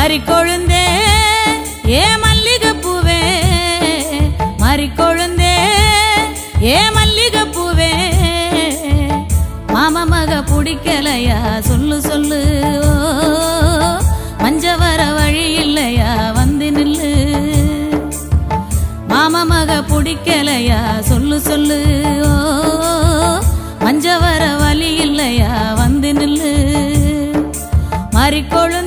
மறிக்கொழுந்தே ஏ மல்லிகைப்பூவே மறிக்கொழுந்தே ஏ மல்லிகைப்பூவே மாம மக பிடிக்கலையா சொல்லு சொல்லு ஓ, மஞ்ச வர வழி இல்லையா வந்து நில்லு மாம மக பிடிக்கலையா சொல்லு சொல்லு ஓ மஞ்ச வர வழி இல்லையா வந்து நில்லு மறிக்கொழு